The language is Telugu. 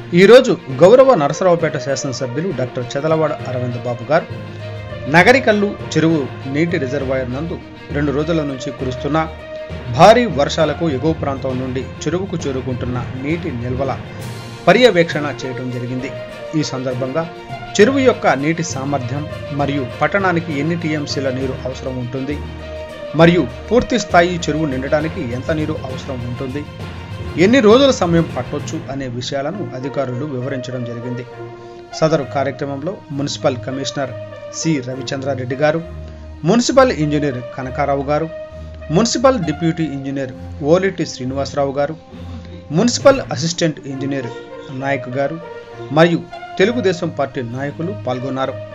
ఈరోజు గౌరవ నరసరావుపేట శాసనసభ్యులు డాక్టర్ చెదలవాడ అరవింద్ బాబు గారు నగరికల్లు చెరువు నీటి రిజర్వాయర్ నందు రెండు రోజుల నుంచి కురుస్తున్న భారీ వర్షాలకు ఎగువ ప్రాంతం నుండి చెరువుకు చేరుకుంటున్న నీటి నిల్వల పర్యవేక్షణ చేయడం జరిగింది ఈ సందర్భంగా చెరువు యొక్క నీటి సామర్థ్యం మరియు పట్టణానికి ఎన్ని టీఎంసీల నీరు అవసరం ఉంటుంది మరియు పూర్తి స్థాయి చెరువు నిండడానికి ఎంత నీరు అవసరం ఉంటుంది ఎన్ని రోజుల సమయం పట్టొచ్చు అనే విషయాలను అధికారులు వివరించడం జరిగింది సదరు కార్యక్రమంలో మున్సిపల్ కమిషనర్ సి రవిచంద్రారెడ్డి గారు మున్సిపల్ ఇంజనీర్ కనకారావు గారు municipal deputy engineer Oliti Srinivasarao గారు మున్సిపల్ అసిస్టెంట్ ఇంజనీర్ నాయక్ గారు మరియు తెలుగుదేశం పార్టీ నాయకులు పాల్గొన్నారు